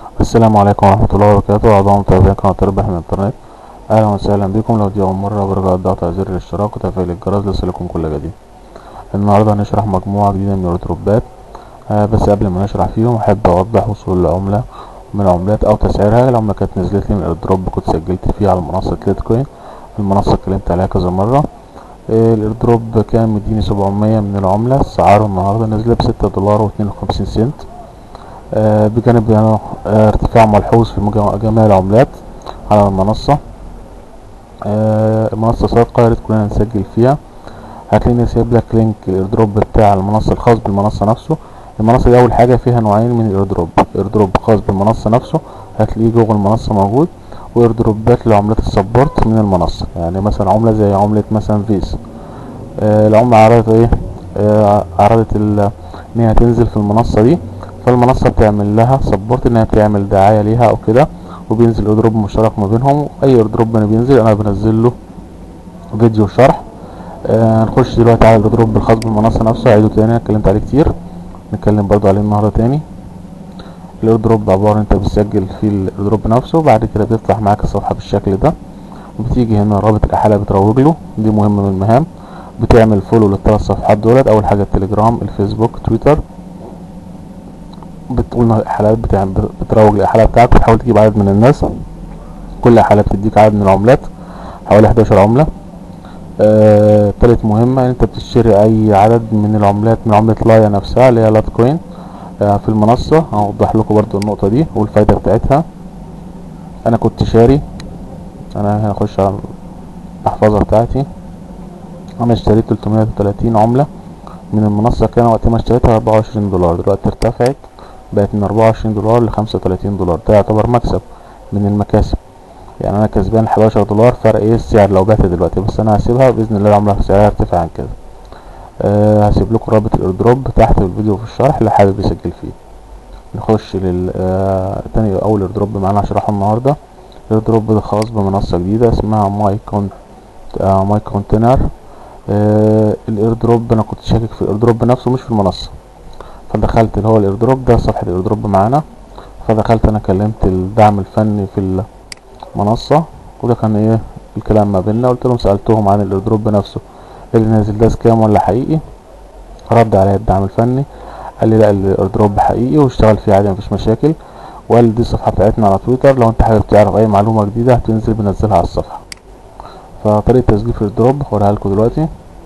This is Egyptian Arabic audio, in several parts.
السلام عليكم ورحمة الله وبركاته أعضاء متابعين قناة ربح من الإنترنت أهلا وسهلا بكم لو دي أول مرة برجع الضغط على زر الاشتراك وتفعيل الجرس ليصلكم كل جديد النهاردة هنشرح مجموعة جديدة من الإيردروبات آه بس قبل ما نشرح فيهم أحب أوضح وصول العملة من العملات أو تسعيرها العملة كانت نزلت لي من الإيردروب كنت سجلت فيه على منصة ليتكوين المنصة اتكلمت عليها كذا مرة آه الإيردروب كان مديني سبعمية من العملة سعره النهاردة نزل بستة دولار واتنين وخمسين سنت آه بجانب يعني آه ارتفاع ملحوظ في مجا- جميع العملات على المنصة آه المنصة صادقة ياريت كلنا نسجل فيها هتلاقيني سايب لك لينك الايردروب بتاع المنصة الخاص بالمنصة نفسه المنصة دي أول حاجة فيها نوعين من الايردروب ايردروب خاص بالمنصة نفسه هتلاقيه جوه المنصة موجود وايردروبات لعملات السبورت من المنصة يعني مثلا عملة زي عملة مثلا فيس آه العملة عرضت ايه آه عرضت ال- ان هي هتنزل في المنصة دي فالمنصة بتعمل لها سبورت انها بتعمل دعاية ليها او كده وبينزل ايردروب مشترك ما بينهم اي ايردروب انا بينزل انا بنزل له فيديو شرح آه هنخش دلوقتي على الايردروب الخاص بالمنصة نفسه عيده تاني أنا اتكلمت عليه كتير نتكلم برضو عليه النهاردة تاني الايردروب عبارة انت بتسجل في الايردروب نفسه وبعد كده بيفتح معاك الصفحة بالشكل ده بتيجي هنا رابط الاحالة بتروج له دي مهمة من المهام بتعمل فولو للثلاث صفحات دولت اول حاجة التليجرام الفيسبوك تويتر بتقول إن الحالات بتعمل بتروج للحالة بتاعتك وتحاول تجيب عدد من الناس كل حالة بتديك عدد من العملات حوالي 11 عملة آه، تالت مهمة ان انت بتشتري اي عدد من العملات من عملة لايا نفسها اللي هي لات كوين آه، في المنصة هوضح لكم برضو النقطة دي والفايدة بتاعتها انا كنت شاري انا هنا اخش على المحفظة بتاعتي انا اشتريت 330 عملة من المنصة كان وقت ما اشتريتها 24 دولار دلوقتي ارتفعت بقت من 24 دولار ل 35 دولار ده يعتبر مكسب من المكاسب يعني انا كسبان 11 دولار فرق ايه السعر لو بعت دلوقتي بس انا هسيبها باذن الله العمله سعرها يرتفع عن كده أه هسيب لكم رابط الايردروب تحت في الفيديو في الشرح اللي حابب يسجل فيه نخش لل آه تاني اول ايردروب معانا هشرحه النهارده الايردروب ده خاص بمنصه جديده اسمها ماي كونت آه ماي كونتينر آه الايردروب انا كنت شاكك في الايردروب نفسه مش في المنصه فدخلت اللي هو الايردروب ده صفحه الايردروب معانا فدخلت انا كلمت الدعم الفني في المنصه وده كان ايه الكلام ما بيننا قلت لهم سالتهم عن الايردروب نفسه اللي نازل ده سكام ولا حقيقي رد عليا الدعم الفني قال لي لا الايردروب حقيقي واشتغل فيه عادي مفيش مشاكل وقال لي دي الصفحه بتاعتنا على تويتر لو انت حابب تعرف اي معلومه جديده هتنزل بنزلها على الصفحه فطريقه تسجيل في الايردروب هوريها لكم دلوقتي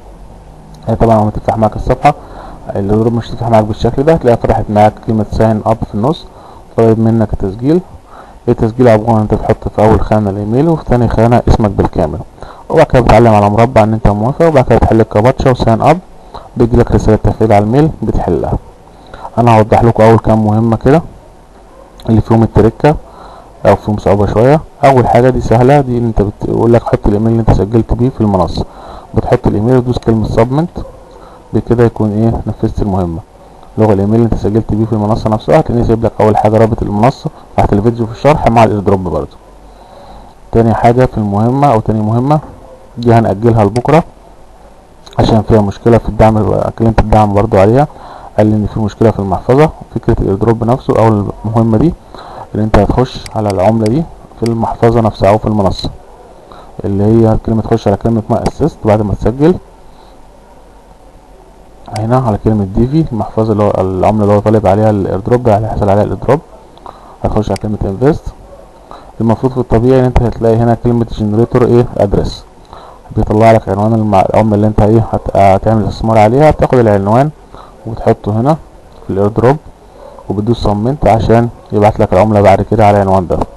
هي طبعا لما تفتح معاك الصفحه الايردروب مش هتفتح معاك بالشكل ده هتلاقيها فتحت معاك كلمه ساين اب في النص طالب منك التسجيل التسجيل عبارة انت بتحط في اول خانة الايميل وفي تاني خانة اسمك بالكامل وبعد كده بتعلم على مربع ان انت موافق وبعد كده بتحل الكابتشا وساين اب بيجيلك رسالة تفعيل على الميل بتحلها انا هوضح لكم اول كام مهمة كده اللي فيهم التركة او فيهم صعوبة شوية اول حاجة دي سهلة دي انت بتقول لك حط الايميل اللي انت سجلت بيه في المنصة بتحط الايميل وتدوس كلمة سبمنت بكده يكون ايه نفذت المهمة لغة الايميل اللي انت سجلت بيه في المنصة نفسها هتلاقيه سايب لك اول حاجة رابط المنصة تحت الفيديو في الشرح مع الايردروب برضو تاني حاجة في المهمة او تاني مهمة دي هنأجلها لبكرة عشان فيها مشكلة في الدعم كلمة الدعم برضو عليها قال لي ان في مشكلة في المحفظة فكرة الايردروب نفسه او المهمة دي ان انت هتخش على العملة دي في المحفظة نفسها او في المنصة اللي هي كلمة تخش على كلمة ما اسست بعد ما تسجل هنا على كلمة ديفي المحفظة اللي هو العملة اللي هو طالب عليها الايردروب اللي هيحصل عليها الايردروب هتخش على كلمة انفست المفروض في الطبيعي ان انت هتلاقي هنا كلمة جنريتور ايه ادرس بيطلع لك عنوان المع... العملة اللي انت ايه هت... هتعمل استثمار عليها بتاخد العنوان وبتحطه هنا في الايردروب وبتدوس صمنت عشان يبعت لك العملة بعد كده على العنوان ده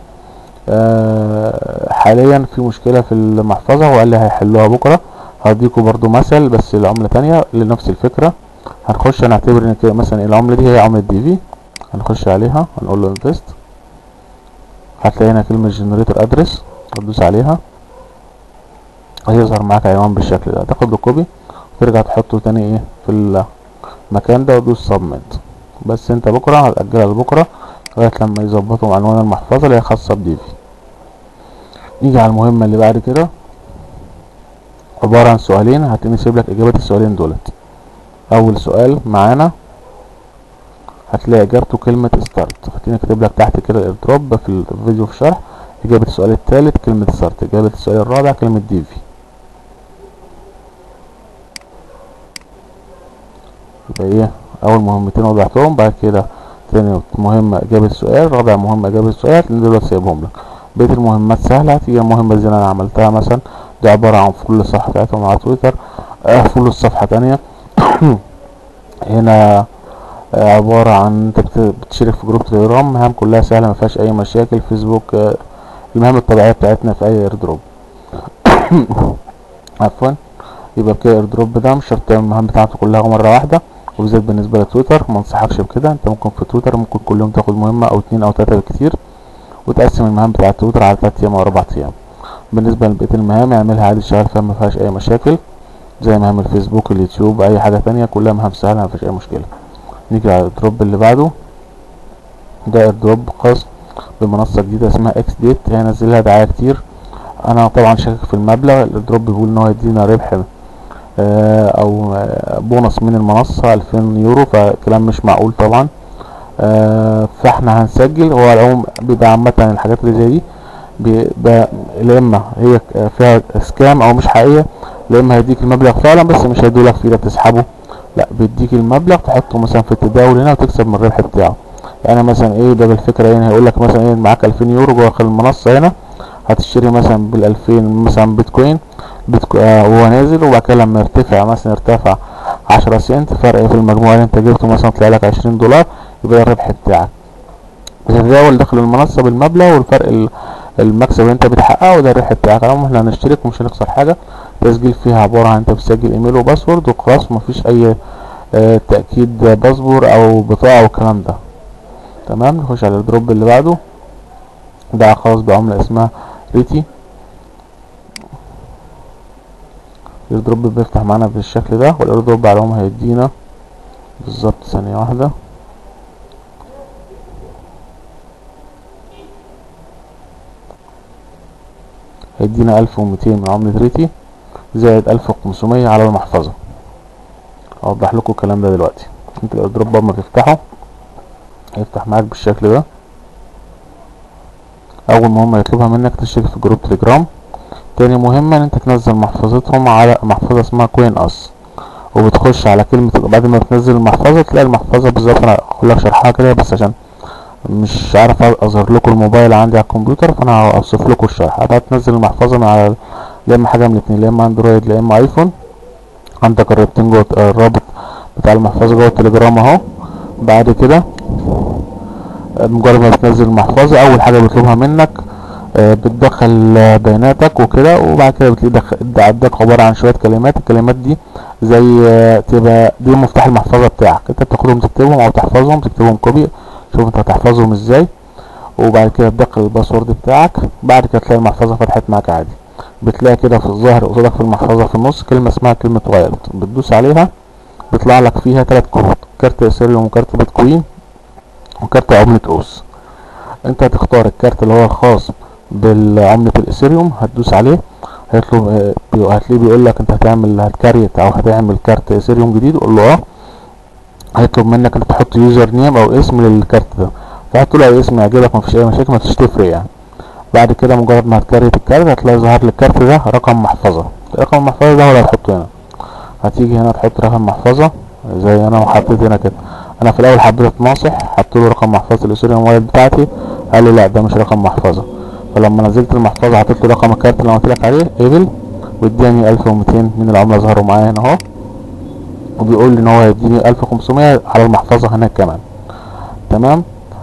آه حاليا في مشكلة في المحفظة وقال لي هيحلوها بكرة هديكوا برضو مثل بس لعملة تانية لنفس الفكرة هنخش هنعتبر ان كده مثلا العملة دي هي عملة دي في هنخش عليها هنقول له انفست هتلاقي هنا كلمة جنريتور ادرس هتدوس عليها هيظهر معاك عنوان بالشكل ده تاخد له كوبي وترجع تحطه تاني ايه في المكان ده وتدوس سبمنت بس انت بكرة هتأجلها لبكرة لغاية لما يظبطوا عنوان المحفظة اللي هي خاصة بديفي نيجي على المهمة اللي بعد كده عبارة عن سؤالين هتلاقيني سايب لك إجابة السؤالين دولت أول سؤال معانا هتلاقي اجابته كلمة ستارت خليني كاتب لك تحت كده الايردروب في الفيديو في الشرح اجابة السؤال الثالث كلمة ستارت اجابة السؤال الرابع كلمة ديفي يبقى ايه اول مهمتين وضعتهم بعد كده تاني مهمة اجابة السؤال رابع مهمة اجابة السؤال اللي دلوقتي سايبهم لك بقية المهمات سهلة هتيجي المهمة زي اللي انا عملتها مثلا دي عبارة عن فول الصفحة بتاعتهم على تويتر آه فول الصفحة تانية هنا آه عبارة عن انت بت- بتشارك في جروب تليجرام مهام كلها سهلة مفيهاش اي مشاكل فيسبوك آه المهام الطبيعية بتاعتنا في اي ايردروب عفوا يبقى كده الايردروب ده مش شرط تعمل المهام بتاعته كلها مرة واحدة وبالذات بالنسبة لتويتر ما انصحكش بكده انت ممكن في تويتر ممكن كل يوم تاخد مهمة او اتنين او تلاتة بالكتير وتقسم المهام بتاعة تويتر على تلات ايام او اربع ايام بالنسبة لبقية المهام اعملها عادي شغال فيها مفيهاش اي مشاكل زي مهام الفيسبوك اليوتيوب اي حاجة تانية كلها مهام سهلة مفيش اي مشكلة نيجي على الدروب اللي بعده ده دروب خاص بمنصة جديدة اسمها اكس ديت هي نزلها دعاية كتير انا طبعا شاكك في المبلغ الدروب بيقول ان هو يدينا ربح آه، او آه، بونص من المنصة 2000 يورو فكلام مش معقول طبعا آه، فاحنا هنسجل هو العموم بيبقى عامة الحاجات اللي زي دي بيبقى يا اما هي ك- فيها سكام او مش حقيقية يا اما هيديك المبلغ فعلا بس مش هيدولك فيه لا تسحبه لا بيديك المبلغ تحطه مثلا في التداول هنا وتكسب من الربح بتاعه يعني مثلا ايه ده بالفكرة هنا هيقول لك مثلا ايه معاك 2000 يورو جوه المنصة هنا هتشتري مثلا بال 2000 مثلا بيتكوين بيتكو... آه وهو نازل وبعد كده لما يرتفع مثلا ارتفع 10 سنت فرق في المجموع اللي انت جبته مثلا طلع لك 20 دولار يبقى ده الربح بتاعك بتتداول داخل المنصة بالمبلغ والفرق ال- المكسب اللي انت بتحققه وده الربح بتاعك عموما احنا هنشترك ومش هنخسر حاجة التسجيل فيها عبارة عن انت بتسجل ايميل وباسورد وخلاص مفيش اي آه تأكيد باسبور او بطاقة والكلام ده تمام نخش على الدروب اللي بعده ده خاص بعملة اسمها ريتي الايردروب بيفتح معانا بالشكل ده والايردروب على العموم هيدينا بالظبط ثانية واحدة هيدينا ألف وميتين من عملة ريتي زائد ألف وخمسمية على المحفظة أوضح لكم الكلام ده دلوقتي انت الايردروب اما تفتحه هيفتح معاك بالشكل ده أول مهمة يطلبها منك تشترك في جروب تليجرام تاني مهمة ان انت تنزل محفظتهم على محفظة اسمها كوين اس وبتخش على كلمة بعد ما تنزل المحفظة تلاقي المحفظة بالظبط انا هقول لك شرحها كده بس عشان مش عارف اظهر لكم الموبايل عندي على الكمبيوتر فانا هوصف لكم الشرح بعد تنزل المحفظة من على يا اما حاجة من الاتنين يا اما اندرويد يا اما ايفون عندك الرابطين جوه الرابط بتاع المحفظة جوه التليجرام اهو بعد كده مجرد ما بتنزل المحفظة اول حاجة بيطلبها منك آه، بتدخل آه، بياناتك وكده وبعد كده بتلاقي دخ- ده عندك عبارة عن شوية كلمات الكلمات دي زي آه، تبقى دي مفتاح المحفظة بتاعك انت بتاخدهم تكتبهم او تحفظهم تكتبهم كوبي شوف انت هتحفظهم ازاي وبعد كده تدخل الباسورد بتاعك بعد كده تلاقي المحفظة فتحت معاك عادي بتلاقي كده في الظاهر قصادك في المحفظة في النص كلمة اسمها كلمة وايلد بتدوس عليها بيطلع لك فيها تلات كروت كارت اثيريوم وكارت بيتكوين وكارت عملة اوس انت هتختار الكارت اللي هو الخاص بالعملة الاثيريوم هتدوس عليه هيطلب آه، بي- هتلاقيه بيقول لك انت هتعمل هتكريت او هتعمل كارت اثيريوم جديد قول له اه هيطلب منك انت تحط يوزر نيم او اسم للكارت ده فحط له اي اسم يعجبك مفيش اي مشاكل مفيش تفرق يعني بعد كده مجرد ما هتكريت الكارت هتلاقي ظهر لك الكارت ده رقم محفظة رقم المحفظة ده هو اللي هتحطه هنا هتيجي هنا تحط رقم محفظة زي انا وحطيت هنا كده انا في الاول حبيت ناصح حط له رقم محفظة الاثيريوم وايلد بتاعتي قال لي لا ده مش رقم محفظة فلما نزلت المحفظة حطيت له رقم الكارت اللي أنا قلت لك عليه ايبل واداني 1200 من العملة ظهروا معايا هنا اهو وبيقول لي ان هو هيديني 1500 على المحفظة هناك كمان تمام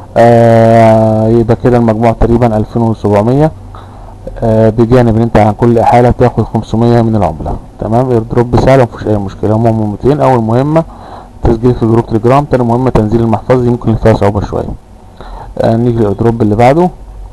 آه يبقى كده المجموع تقريبا 2700 آه بجانب ان انت عن كل احالة تاخد 500 من العملة تمام ايردروب سهل مفيش اي مشكلة هما مهمتين اول مهمة تسجيل في جروب تليجرام تاني مهمة تنزيل المحفظة دي يمكن فيها صعوبة شوية آه نيجي للايردروب اللي بعده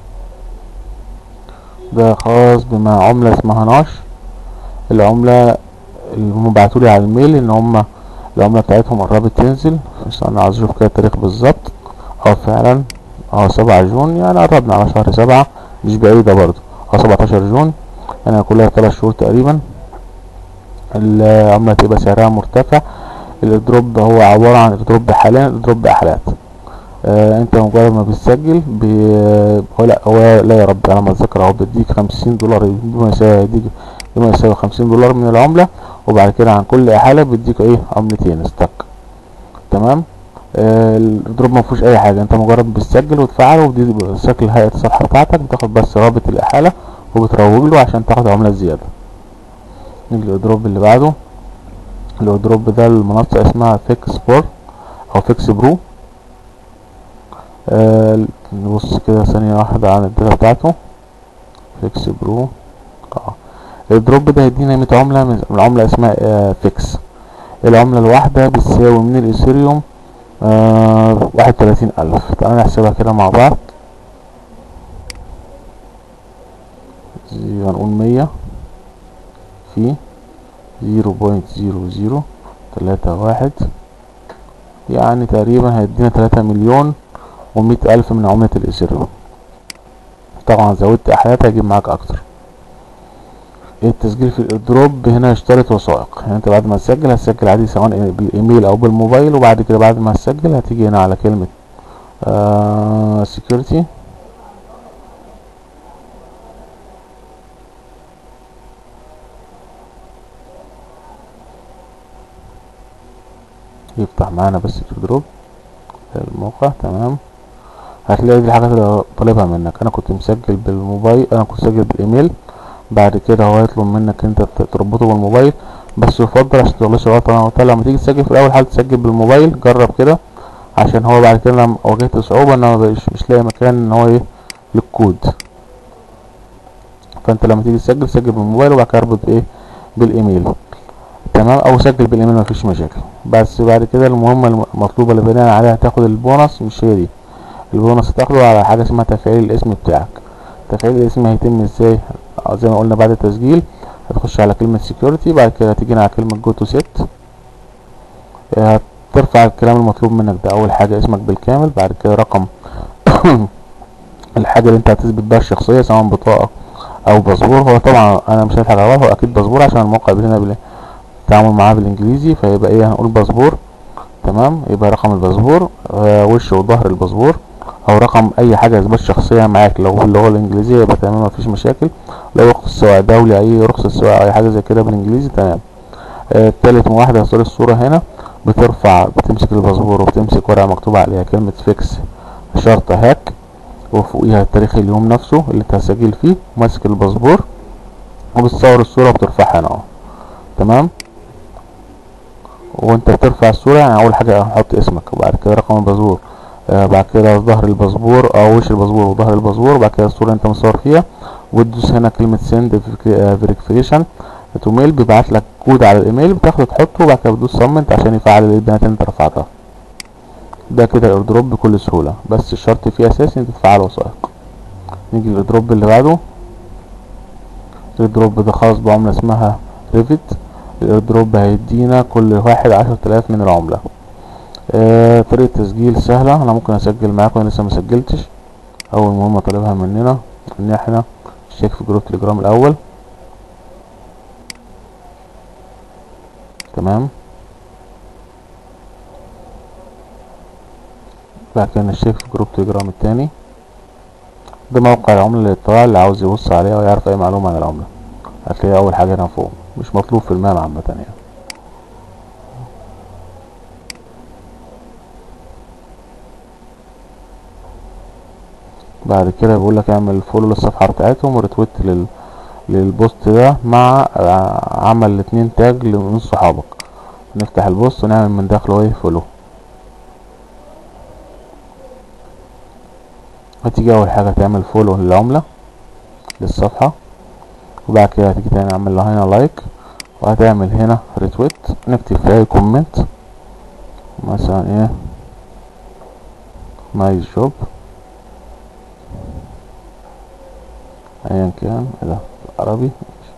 ده خاص بما عملة اسمها ناش العملة اللي هم بعتولي على الميل ان هم العملة بتاعتهم قربت تنزل بس انا عايز اشوف كده التاريخ بالظبط اه فعلا اه سبعة جون يعني قربنا على شهر سبعة مش بعيدة برضو اه سبعتاشر جون يعني كلها تلات شهور تقريبا العملة تبقى سعرها مرتفع الايردروب هو عبارة عن ايردروب حاليا ايردروب احالات آه انت مجرد ما بتسجل بي... هو لا هو لا يا رب على ما اتذكر هو بيديك خمسين دولار بما يساوي يديك بما يساوي خمسين دولار من العملة وبعد كده عن كل احالة بيديك ايه عملتين ستاك تمام آه الدروب ما فيهوش اي حاجه انت مجرد بتسجل وتفعله ودي شكل هيئه الصفحه بتاعتك بتاخد بس رابط الاحاله وبتروج له عشان تاخد عمله زياده نيجي للدروب اللي بعده الدروب ده المنصه اسمها فيكس بور او فيكس برو آه نبص كده ثانيه واحده على الداتا بتاعته فيكس برو اه الدروب ده هيدينا قيمه عمله من العمله اسمها آه فيكس العملة الواحدة بتساوي من الإيثيريوم آه واحد وتلاتين ألف تعالى نحسبها كده مع بعض هنقول مية في زيرو بوينت زيرو زيرو تلاتة واحد يعني تقريبا هيدينا تلاتة مليون ومية ألف من عملة الإيثيريوم طبعا زودت أحيات هيجيب معاك أكتر التسجيل في الايردروب هنا اشترط وثائق يعني انت بعد ما تسجل هتسجل عادي سواء بالايميل او بالموبايل وبعد كده بعد ما تسجل هتيجي هنا على كلمة آه security يفتح معانا بس الايردروب الموقع تمام هتلاقي دي الحاجات اللي طالبها منك انا كنت مسجل بالموبايل انا كنت مسجل بالايميل بعد كده هو هيطلب منك انت تربطه بالموبايل بس يفضل عشان تغلطش غلط انا قلت لما تيجي تسجل في الاول حاول تسجل بالموبايل جرب كده عشان هو بعد كده لما واجهت صعوبة ان انا مش, مش لاقي مكان ان هو ايه للكود فانت لما تيجي تسجل سجل بالموبايل وبعد كده اربط ايه بالايميل تمام او سجل بالايميل مفيش مشاكل بس بعد كده المهمة المطلوبة اللي بناء عليها تاخد البونص مش هي دي البونص هتاخده على حاجة اسمها تفعيل الاسم بتاعك تفعيل الاسم هيتم ازاي زي ما قلنا بعد التسجيل هتخش على كلمة security بعد كده هتيجي على كلمة go to set هترفع الكلام المطلوب منك ده اول حاجة اسمك بالكامل بعد كده رقم الحاجة اللي انت هتثبت بها الشخصية سواء بطاقة او باسبور هو طبعا انا مش هضحك على هو اكيد باسبور عشان الموقع هنا التعامل معاه بالانجليزي فيبقى ايه هنقول باسبور تمام يبقى رقم الباسبور آه وش وظهر الباسبور او رقم اي حاجه اثبات شخصيه معاك لو باللغه الانجليزيه يبقى تمام مفيش مشاكل لو رخصه سواء دولي اي رخصه سواء اي حاجه زي كده بالانجليزي تمام آه تالت واحده صور الصوره هنا بترفع بتمسك الباسبور وبتمسك ورقه مكتوب عليها كلمه فيكس شرطه هاك وفوقيها تاريخ اليوم نفسه اللي انت هتسجل فيه وماسك الباسبور وبتصور الصوره وبترفعها هنا اهو تمام وانت بترفع الصوره يعني اول حاجه هحط اسمك وبعد كده رقم الباسبور آه بعد كده ظهر الباسبور او وش الباسبور وظهر الباسبور وبعد كده الصوره انت مصور فيها وتدوس هنا كلمه سند فيريفيكيشن توميل بيبعت لك كود على الايميل بتاخده تحطه وبعد كده بتدوس سمنت عشان يفعل البيانات اللي انت رفعتها ده كده الايردروب بكل سهوله بس الشرط فيه اساسي انت تفعل وثائق نيجي للايردروب اللي بعده الايردروب ده خاص بعمله اسمها ريفت الايردروب هيدينا كل واحد عشرة آلاف من العملة آه طريقة تسجيل سهلة انا ممكن اسجل معاكم انا لسه مسجلتش اول مهمة طالبها مننا ان احنا نشيك في جروب تليجرام الاول تمام بعد كده نشيك في جروب تليجرام التاني ده موقع العملة للاطلاع اللي عاوز يبص عليها ويعرف اي معلومة عن العملة هتلاقيها اول حاجة هنا فوق مش مطلوب في المال عامة يعني بعد كده بيقول لك اعمل فولو للصفحة بتاعتهم وريتويت لل... للبوست ده مع عمل اتنين تاج من صحابك نفتح البوست ونعمل من داخله ايه فولو هتيجي اول حاجة تعمل فولو للعملة للصفحة وبعد كده هتيجي تاني نعمل له هنا لايك وهتعمل هنا ريتويت نكتب فيها اي كومنت مثلا ايه نايس جوب ايا كان ايه ده عربي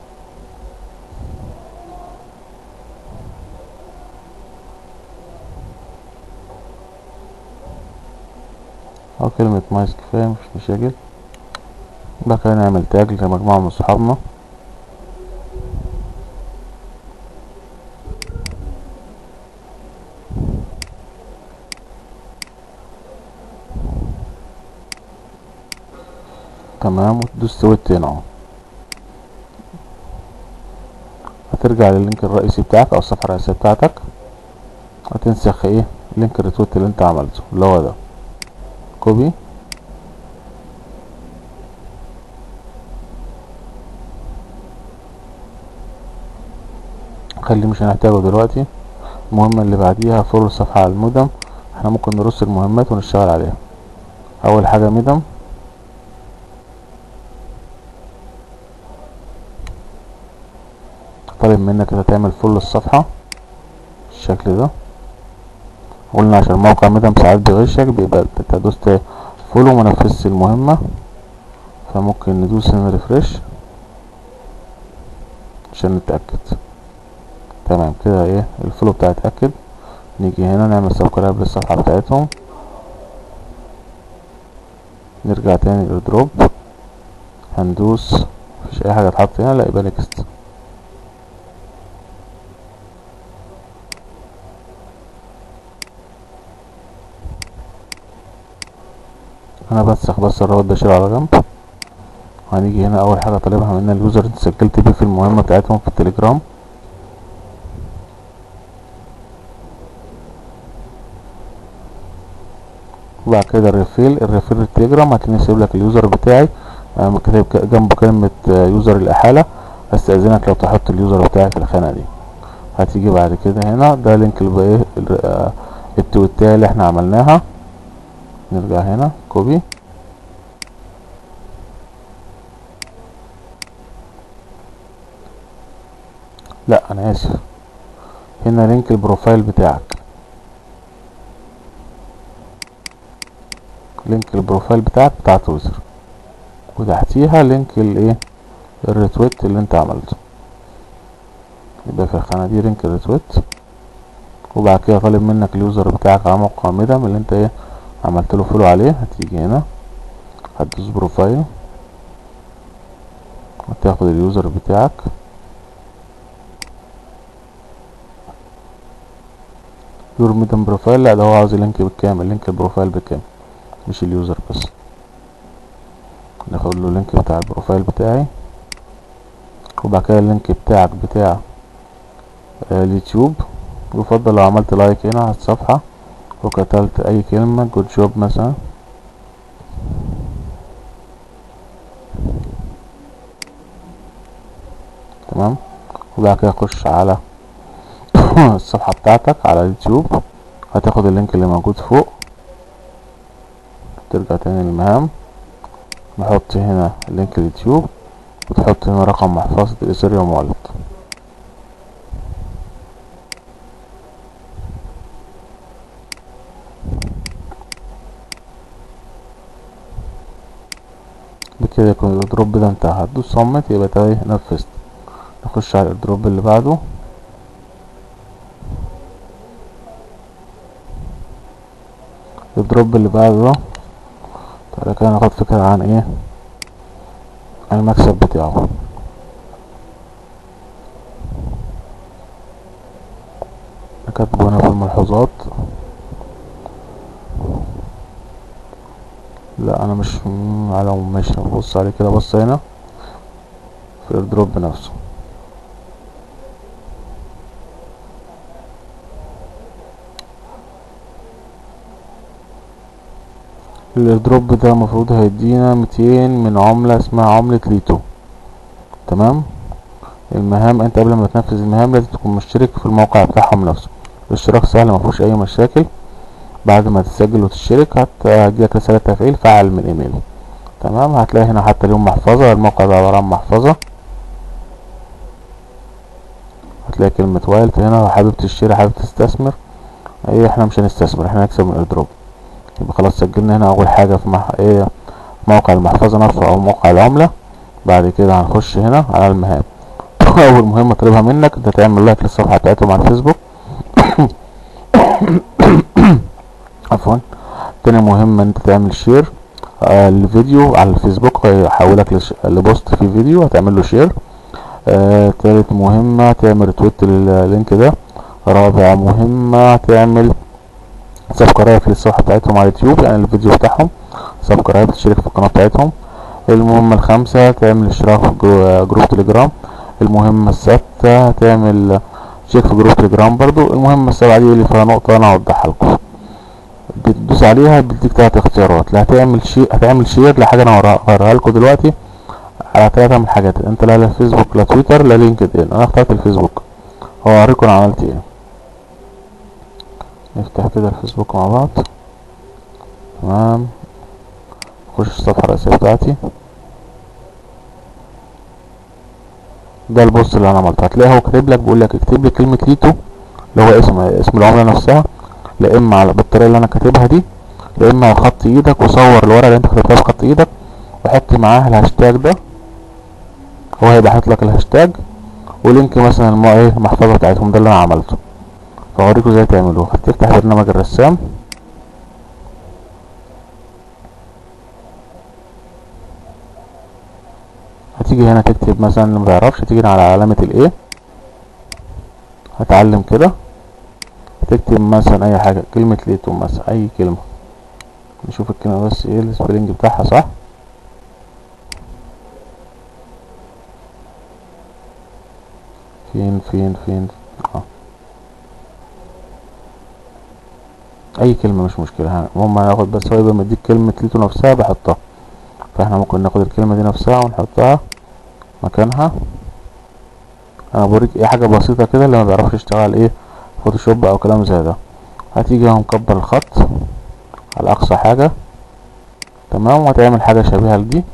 او كلمة نايس كفاية مش مشاكل بعد كده نعمل تاج لمجموعة من صحابنا تمام وتدوس سويت هنا اهو هترجع لللينك الرئيسي بتاعك او الصفحة الرئيسية بتاعتك هتنسخ ايه لينك الريتويت اللي انت عملته اللي هو ده كوبي خلي مش هنحتاجه دلوقتي المهمة اللي بعديها فور الصفحة على المودم احنا ممكن نرص المهمات ونشتغل عليها اول حاجة ميدم طالب منك انت تعمل فل الصفحة بالشكل ده قلنا عشان موقع ميدم ساعات بيغشك بيبقى انت دوست فول وما نفذتش المهمة فممكن ندوس هنا ريفرش عشان نتأكد تمام كده ايه الفلو بتاعي اتأكد نيجي هنا نعمل سبسكرايب للصفحة بتاعتهم نرجع تاني للدروب هندوس مفيش اي حاجة اتحط هنا لا يبقى نكست انا بنسخ بس الرابط ده شيله على جنب هنيجي هنا اول حاجه طالبها منا اليوزر انت سجلت بيه في المهمه بتاعتهم في التليجرام وبعد كده الريفيل الريفيل التليجرام هتلاقيني سايب لك اليوزر بتاعي انا كاتب جنبه كلمه يوزر الاحاله استاذنك لو تحط اليوزر بتاعي في الخانه دي هتيجي بعد كده هنا ده لينك ايه التويتايه اللي احنا عملناها نرجع هنا كوبي لا انا اسف هنا لينك البروفايل بتاعك لينك البروفايل بتاعك بتاع تويتر وتحتيها لينك الايه الريتويت اللي انت عملته يبقى في الخانه دي لينك الريتويت وبعد كده طالب منك اليوزر بتاعك على موقع ميدم اللي انت ايه عملت له فولو عليه هتيجي هنا هتدوس بروفايل وتاخد اليوزر بتاعك يور ميدم بروفايل لا ده هو عاوز اللينك بالكامل لينك البروفايل بالكامل مش اليوزر بس ناخد له اللينك بتاع البروفايل بتاعي وبعد كده اللينك بتاعك بتاع آه اليوتيوب يفضل لو عملت لايك هنا على الصفحة وكتبت اي كلمة جود جوب مثلا تمام وبعد كده اخش على الصفحة بتاعتك على اليوتيوب هتاخد اللينك اللي موجود فوق ترجع تاني للمهام نحط هنا لينك اليوتيوب وتحط هنا رقم محفظة الاثيريوم والت بكده يكون الايردروب ده انتهى هتدوس صمت يبقى ده ايه نفذت نخش على الايردروب اللي بعده الايردروب اللي بعده ده تعالى كده ناخد فكرة عن ايه عن المكسب بتاعه كاتبه هنا في الملحوظات لا انا مش على مش هبص عليه كده بص هنا في الايردروب نفسه الايردروب ده المفروض هيدينا ميتين من عملة اسمها عملة ليتو تمام المهام انت قبل ما تنفذ المهام لازم تكون مشترك في الموقع بتاعهم نفسه الاشتراك سهل مفيهوش اي مشاكل بعد ما تسجل وتشترك هتجيلك رسالة تفعيل فعل من ايميل تمام هتلاقي هنا حتى اليوم محفظة الموقع ده عبارة عن محفظة هتلاقي كلمة وايلت هنا لو حابب تشتري حابب تستثمر ايه احنا مش هنستثمر احنا هنكسب من الايردروب يبقى خلاص سجلنا هنا اول حاجة في مح... ايه موقع المحفظة نفسه او موقع العملة بعد كده هنخش هنا على المهام اول مهمة طالبها منك انت تعمل لايك للصفحة بتاعتهم على الفيسبوك عفوا تاني مهمة انت تعمل شير آه الفيديو على الفيسبوك هيحولك لش... لبوست في فيديو هتعمل له شير آه تالت مهمة تعمل ريتويت لللينك ده رابع مهمة تعمل سبسكرايب للصفحة بتاعتهم على اليوتيوب يعني الفيديو بتاعهم سبسكرايب تشترك في القناة بتاعتهم المهمة الخامسة تعمل اشتراك في جرو- جروب تليجرام المهمة السادسة تعمل تشيك في جروب تليجرام برضو المهمة السابعة دي اللي فيها نقطة انا هوضحها لكم بتدوس عليها بتديك تلات اختيارات لا هتعمل شيء هتعمل شير لحاجة انا هورا- هوريها لكم دلوقتي على تلاتة من الحاجات انت لا لا فيسبوك لا تويتر لا لينكد ان انا اخترت الفيسبوك هوريكم انا عملت ايه نفتح كده الفيسبوك مع بعض تمام نخش الصفحة الرئيسية بتاعتي ده البوست اللي انا عملته هتلاقي هو كاتب لك بيقول لك اكتب لي كلمة ليتو اللي هو اسم اسم العملة نفسها لا اما على بالطريقة اللي انا كاتبها دي لا اما على خط ايدك وصور الورقة اللي انت كتبتها بخط ايدك وحط معاها الهاشتاج ده هو هيبقى حاطط لك الهاشتاج ولينك مثلا الم- ايه المحفظة بتاعتهم ده اللي انا عملته فهوريكم ازاي تعملوه هتفتح برنامج الرسام هتيجي هنا تكتب مثلا اللي متعرفش تيجي على علامة الايه هتعلم كده تكتب مثلا اي حاجة كلمة ليتو مثلا اي كلمة نشوف الكلمة بس ايه السبيلنج بتاعها صح فين فين فين اه اي كلمة مش مشكلة ها- المهم هناخد بس هو يبقى مديك كلمة ليتو نفسها بحطها فاحنا ممكن ناخد الكلمة دي نفسها ونحطها مكانها انا بوريك ايه حاجة بسيطة كده اللي ما بيعرفش يشتغل ايه فوتوشوب او كلام زي ده هتيجي هنا مكبر الخط على اقصى حاجة تمام وهتعمل حاجة شبيهة لدي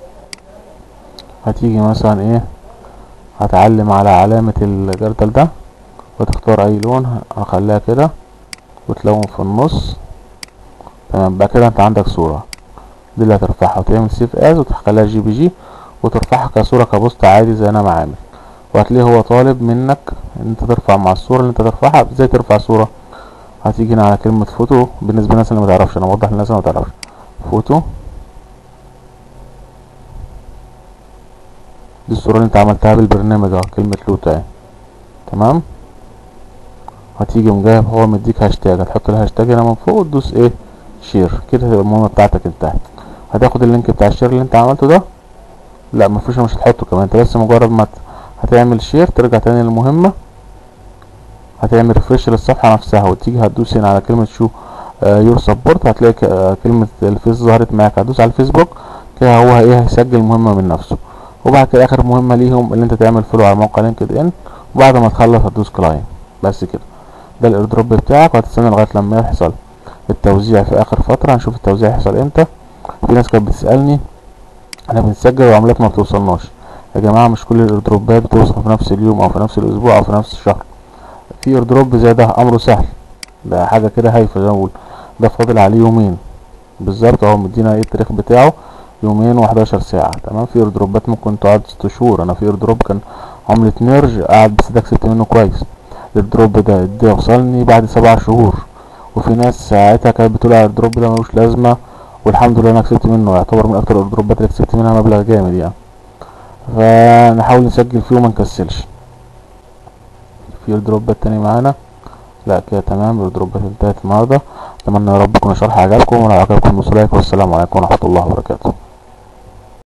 هتيجي مثلا ايه هتعلم على علامة الجردل ده وتختار اي لون هخليها كده وتلون في النص تمام بقى كده انت عندك صورة دي اللي هترفعها وتعمل سيف از وتخليها جي بي جي وترفعها كصورة كبوست عادي زي انا ما عامل وهتلاقيه هو طالب منك ان انت ترفع مع الصورة اللي انت ترفعها ازاي ترفع صورة هتيجي هنا على كلمة فوتو بالنسبة للناس اللي ما تعرفش انا موضح للناس اللي ما تعرفش فوتو دي الصورة اللي انت عملتها بالبرنامج اهو كلمة لوتو اهي تمام هتيجي مجايب هو مديك هاشتاج هتحط الهاشتاج هنا من فوق وتدوس ايه شير كده تبقى المهمة بتاعتك انتهت هتاخد اللينك بتاع الشير اللي انت عملته ده لا مفيش مش هتحطه كمان انت بس مجرد ما ت- هتعمل شير ترجع تاني للمهمة هتعمل ريفرش للصفحة نفسها وتيجي هتدوس هنا على كلمة شو يور سبورت هتلاقي ك- آه، كلمة الفيس ظهرت معاك هتدوس على الفيسبوك كده هو ايه هيسجل المهمة من نفسه وبعد كده اخر مهمة ليهم اللي انت تعمل فولو على موقع لينكد ان وبعد ما تخلص هتدوس كلاين بس كده ده الايردروب بتاعك وهتستنى لغاية لما يحصل التوزيع في اخر فترة هنشوف التوزيع هيحصل امتى في ناس كانت بتسألني احنا بنسجل وعملات ما بتوصلناش يا جماعة مش كل الايردروبات بتوصل في نفس اليوم او في نفس الاسبوع او في نفس الشهر في ايردروب زي ده امره سهل ده حاجة كده هايفة زي ما بقول ده فاضل عليه يومين بالظبط اهو مدينا ايه التاريخ بتاعه يومين و11 ساعة تمام في ايردروبات ممكن تقعد ست شهور انا في ايردروب كان عملة نيرج قعد بس ده كسبت منه كويس الايردروب ده ده وصلني بعد سبع شهور وفي ناس ساعتها كانت بتقول على الايردروب ده ملوش لازمة والحمد لله انا كسبت منه يعتبر من اكتر الايردروبات اللي كسبت منها مبلغ جامد يعني فنحاول نسجل فيه وما نكسلش في ايردروبات تاني معانا لا كده تمام الايردروبات انتهت النهارده اتمنى يا رب يكون الشرح عجبكم ولو عجبكم لايك والسلام عليكم ورحمه الله وبركاته